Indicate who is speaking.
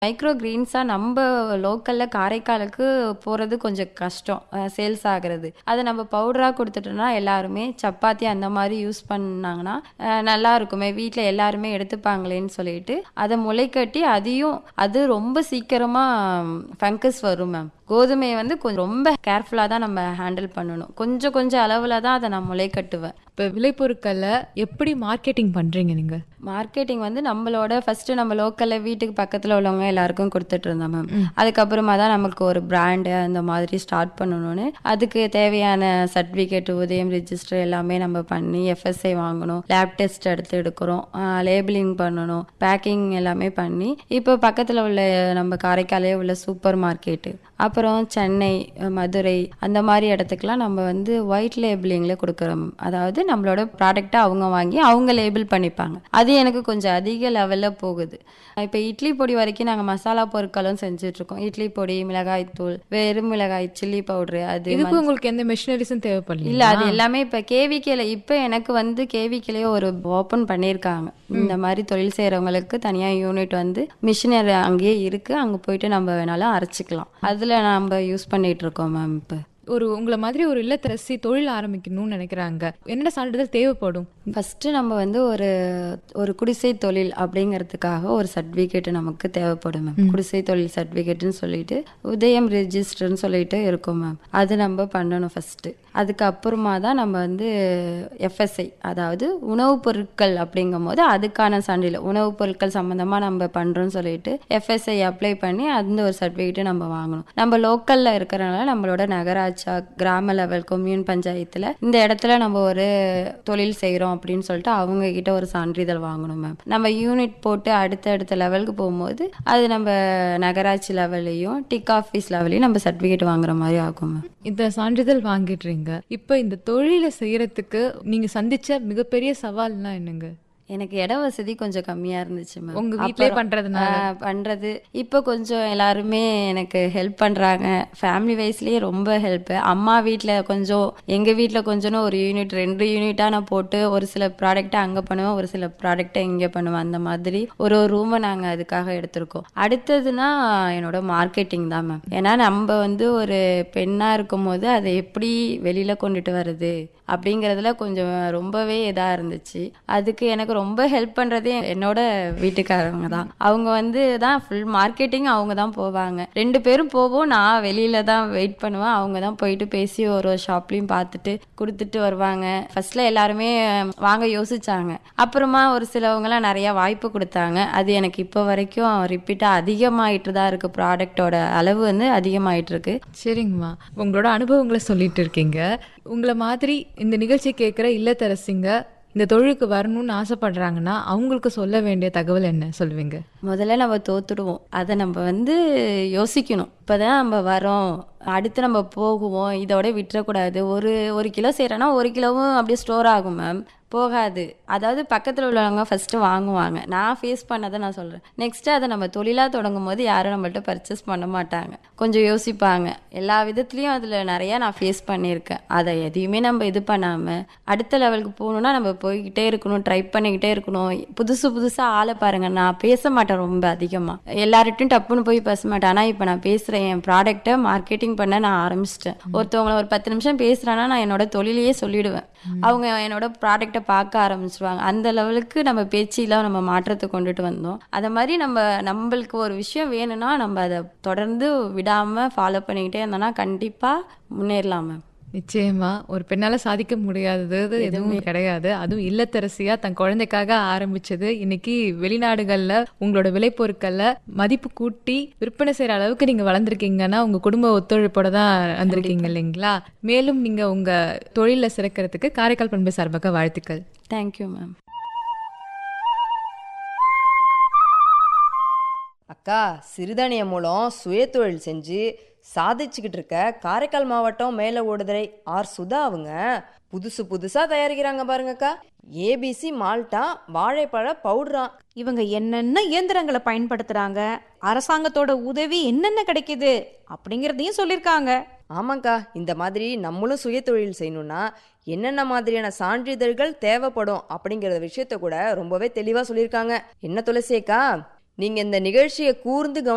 Speaker 1: Micro கிரீன்ஸாக நம்ம லோக்கலில் காரைக்காலுக்கு போகிறது கொஞ்சம் கஷ்டம் சேல்ஸ் ஆகிறது அதை நம்ம பவுடராக கொடுத்துட்டோம்னா எல்லாருமே சப்பாத்தி அந்த மாதிரி யூஸ் பண்ணாங்கன்னா அஹ், நல்லா இருக்குமே வீட்டில் எல்லாருமே எடுத்துப்பாங்களேன்னு சொல்லிட்டு அதை முளைக்கட்டி அதையும் அது ரொம்ப சீக்கிரமாக ஃபங்கஸ் வரும் மேம் கோதுமையை வந்து கொஞ்சம் ரொம்ப கேர்ஃபுல்லாக தான் நம்ம ஹேண்டில் பண்ணணும் கொஞ்சம் கொஞ்சம் அளவில் தான் அதை நான் முளை கட்டுவேன்
Speaker 2: இப்போ விளைபொருட்களை எப்படி மார்க்கெட்டிங் பண்றீங்க நீங்க
Speaker 1: மார்க்கெட்டிங் வந்து நம்மளோட ஃபர்ஸ்ட் நம்ம லோக்கல்ல வீட்டுக்கு பக்கத்துல உள்ளவங்க எல்லாருக்கும் கொடுத்துட்டு இருந்தோம் மேம் அதுக்கப்புறமா தான் நமக்கு ஒரு பிராண்டு அந்த மாதிரி ஸ்டார்ட் பண்ணணும்னு அதுக்கு தேவையான சர்டிஃபிகேட் உதயம் ரிஜிஸ்டர் எல்லாமே நம்ம பண்ணி எஃப்எஸ்ஐ வாங்கணும் லேப் டெஸ்ட் எடுத்து எடுக்கிறோம் லேபிளிங் பண்ணணும் பேக்கிங் எல்லாமே பண்ணி இப்போ பக்கத்துல உள்ள நம்ம காரைக்காலே உள்ள சூப்பர் மார்க்கெட்டு அப்புறம் சென்னை மதுரை அந்த மாதிரி இடத்துக்குலாம் நம்ம வந்து ஒயிட் லேபிளிங்ல கொடுக்குறோம் அதாவது நம்மளோட ப்ராடக்ட்டை அவங்க வாங்கி அவங்க லேபிள் பண்ணிப்பாங்க அது எனக்கு கொஞ்சம் அதிக லெவலில் போகுது இப்போ இட்லி பொடி வரைக்கும் நாங்கள் மசாலா பொருட்களும் செஞ்சுட்டு இருக்கோம் இட்லி பொடி மிளகாய் தூள் வெறும் மிளகாய் சில்லி பவுடரு அது
Speaker 2: இதுக்கு உங்களுக்கு எந்த மெஷினரிஸும் தேவைப்படல
Speaker 1: இல்ல அது எல்லாமே இப்ப கேவிகேல இப்ப எனக்கு வந்து கேவிகேலயே ஒரு ஓபன் பண்ணிருக்காங்க இந்த மாதிரி தொழில் செய்யறவங்களுக்கு தனியா யூனிட் வந்து மிஷினரி அங்கேயே இருக்கு அங்க போயிட்டு நம்ம வேணாலும் அரைச்சிக்கலாம் அதுல நம்ம யூஸ் பண்ணிட்டு இருக்கோம் மேம் இப்ப
Speaker 2: ஒரு உங்களை மாதிரி ஒரு இல்லத்தரசி தொழில் ஆரம்பிக்கணும்னு நினைக்கிறாங்க என்னென்ன சான்றிதழ் தேவைப்படும்
Speaker 1: ஃபர்ஸ்ட் நம்ம வந்து ஒரு ஒரு குடிசை தொழில் அப்படிங்கிறதுக்காக ஒரு சர்டிஃபிகேட் நமக்கு தேவைப்படும் மேம் குடிசை தொழில் சர்டிஃபிகேட்னு சொல்லிட்டு உதயம் ரெஜிஸ்டர்னு சொல்லிட்டு இருக்கும் மேம் அது நம்ம பண்ணணும் ஃபர்ஸ்ட் அதுக்கப்புறமா தான் நம்ம வந்து எஃப்எஸ்ஐ அதாவது உணவுப் பொருட்கள் அப்படிங்கும் போது அதுக்கான சான்றிதழ் உணவுப் பொருட்கள் சம்மந்தமா நம்ம பண்றோம்னு சொல்லிட்டு எஃப்எஸ்ஐ அப்ளை பண்ணி அந்த ஒரு சர்டிஃபிகேட் நம்ம வாங்கணும் நம்ம லோக்கல்ல இருக்கிறனால நம்மளோட நகராட்சா கிராம லெவல் கொம்யூன் பஞ்சாயத்துல இந்த இடத்துல நம்ம ஒரு தொழில் செய்றோம் அப்படின்னு சொல்லிட்டு அவங்க கிட்ட ஒரு சான்றிதழ் வாங்கணும் மேம் நம்ம யூனிட் போட்டு அடுத்த அடுத்த லெவலுக்கு போகும்போது அது நம்ம நகராட்சி லெவல்லையும் டிக் ஆஃபீஸ் லெவல்லையும் நம்ம சர்டிஃபிகேட் வாங்குற மாதிரி ஆகும் மேம்
Speaker 2: இந்த சான்றிதழ் வாங்கிடுறீங்க இப்போ இந்த தொழிலை செய்யறதுக்கு நீங்க சந்திச்ச மிகப்பெரிய சவால்னா என்னங்க
Speaker 1: எனக்கு இட வசதி கொஞ்சம் கம்மியா இருந்துச்சு மேம்
Speaker 2: உங்க வீட்லயே
Speaker 1: அப்புறம்,
Speaker 2: பண்றதுனால?
Speaker 1: ஆ, பண்றது இப்போ கொஞ்சம் எல்லாருமே எனக்கு ஹெல்ப் பண்றாங்க ஃபேமிலி வைஸ்லயே ரொம்ப ஹெல்ப் அம்மா வீட்ல கொஞ்சம் எங்க வீட்ல கொஞ்சம்னு ஒரு யூனிட் ரெண்டு யூனிட்டா நான் போட்டு ஒரு சில ப்ராடக்ட்டை அங்க பண்ணுவேன் ஒரு சில ப்ராடக்ட்டை இங்க பண்ணுவேன் அந்த மாதிரி ஒரு ஒரு ரூமை நாங்க அதுக்காக எடுத்திருக்கோம் அடுத்ததுன்னா என்னோட மார்க்கெட்டிங் தான் மேம் ஏன்னா நம்ம வந்து ஒரு பெண்ணா இருக்கும்போது அதை எப்படி வெளியில கொண்டுட்டு வர்றது அப்படிங்கிறதுல கொஞ்சம் ரொம்பவே இதா இருந்துச்சு அதுக்கு எனக்கு ரொம்ப ஹெல்ப் பண்றதே என்னோட வீட்டுக்காரவங்க தான் அவங்க வந்து தான் ஃபுல் மார்க்கெட்டிங் அவங்க தான் போவாங்க ரெண்டு பேரும் போவோம் நான் வெளியில தான் வெயிட் பண்ணுவேன் அவங்க தான் போயிட்டு பேசி ஒரு ஒரு ஷாப்லயும் பார்த்துட்டு கொடுத்துட்டு வருவாங்க ஃபர்ஸ்ட்ல எல்லாருமே வாங்க யோசிச்சாங்க அப்புறமா ஒரு சிலவங்கலாம் நிறைய வாய்ப்பு கொடுத்தாங்க அது எனக்கு இப்போ வரைக்கும் ரிப்பீட்டா அதிகமாயிட்டு தான் இருக்கு ப்ராடக்டோட அளவு வந்து அதிகமாயிட்டு இருக்கு
Speaker 2: சரிங்கம்மா உங்களோட அனுபவங்களை சொல்லிட்டு இருக்கீங்க உங்களை மாதிரி இந்த நிகழ்ச்சி கேட்குற இல்லத்தரசிங்க இந்த தொழிலுக்கு வரணும்னு ஆசைப்படுறாங்கன்னா அவங்களுக்கு சொல்ல வேண்டிய தகவல் என்ன சொல்லுவீங்க
Speaker 1: முதல்ல நம்ம தோத்துடுவோம் அதை நம்ம வந்து யோசிக்கணும் இப்போதான் நம்ம வரோம் அடுத்து நம்ம போகுவோம் இதோட விட்டுறக்கூடாது ஒரு ஒரு கிலோ செய்கிறோன்னா ஒரு கிலோவும் அப்படியே ஸ்டோர் ஆகும் மேம் போகாது அதாவது பக்கத்தில் உள்ளவங்க ஃபர்ஸ்ட் வாங்குவாங்க நான் ஃபேஸ் பண்ணதை நான் சொல்கிறேன் நெக்ஸ்ட் அதை நம்ம தொழிலாக தொடங்கும் போது யாரும் நம்மள்ட்ட பர்ச்சேஸ் பண்ண மாட்டாங்க கொஞ்சம் யோசிப்பாங்க எல்லா விதத்துலேயும் அதில் நிறையா நான் ஃபேஸ் பண்ணியிருக்கேன் அதை எதையுமே நம்ம இது பண்ணாமல் அடுத்த லெவலுக்கு போகணுன்னா நம்ம போய்கிட்டே இருக்கணும் ட்ரை பண்ணிக்கிட்டே இருக்கணும் புதுசு புதுசாக ஆளை பாருங்க நான் பேச மாட்டேன் ரொம்ப அதிகமாக எல்லார்ட்டையும் டப்புன்னு போய் பேச மாட்டேன் ஆனால் இப்போ நான் பேசுகிறேன் என் ப்ராடக்ட்டை மார்க்கெட்டிங் பண்ண நான் ஆரம்பிச்சிட்டேன் ஒருத்தவங்கள ஒரு பத்து நிமிஷம் பேசுகிறேன்னா நான் என்னோட தொழிலையே சொல்லிடுவேன் அவங்க என்னோட ப்ராடக்ட்டை பார்க்க ஆரம்பிச்சிருவாங்க அந்த லெவலுக்கு நம்ம பேச்சிலாம் நம்ம மாற்றத்தை கொண்டுட்டு வந்தோம் அதை மாதிரி நம்ம நம்மளுக்கு ஒரு விஷயம் வேணும்னா நம்ம அதை தொடர்ந்து விடாமல் ஃபாலோ பண்ணிக்கிட்டே இருந்தோம்னா கண்டிப்பாக முன்னேறலாம் மேம்
Speaker 2: நிச்சயமா ஒரு பெண்ணால சாதிக்க முடியாதது எதுவும் கிடையாது அதுவும் இல்லத்தரசியா தன் குழந்தைக்காக ஆரம்பிச்சது இன்னைக்கு வெளிநாடுகள்ல உங்களோட விளைபொருட்கள்ல மதிப்பு கூட்டி விற்பனை செய்யற அளவுக்கு நீங்க வளர்ந்துருக்கீங்கன்னா உங்க குடும்ப ஒத்துழைப்போட தான் வந்திருக்கீங்க இல்லைங்களா மேலும் நீங்க உங்க தொழில சிறக்கிறதுக்கு காரைக்கால் பண்பு சார்பாக வாழ்த்துக்கள்
Speaker 1: தேங்க்யூ மேம்
Speaker 3: அக்கா சிறுதானியம் மூலம் சுயதொழில் செஞ்சு சாதிச்சுக்கிட்டு இருக்க காரைக்கால் மாவட்டம் மேல ஓடுதுறை ஆர் சுதா அவங்க புதுசு புதுசா தயாரிக்கிறாங்க பாருங்கக்கா ஏபிசி மால்ட்டா வாழைப்பழ பவுடரா
Speaker 4: இவங்க என்னென்ன இயந்திரங்களை பயன்படுத்துறாங்க அரசாங்கத்தோட உதவி என்னென்ன கிடைக்குது அப்படிங்கறதையும் சொல்லிருக்காங்க
Speaker 3: ஆமாக்கா இந்த மாதிரி நம்மளும் சுயதொழில் செய்யணும்னா என்னென்ன மாதிரியான சான்றிதழ்கள் தேவைப்படும் அப்படிங்கிற விஷயத்த கூட ரொம்பவே தெளிவா சொல்லியிருக்காங்க என்ன துளசியக்கா நீங்க இந்த நிகழ்ச்சியை கூர்ந்து கவனி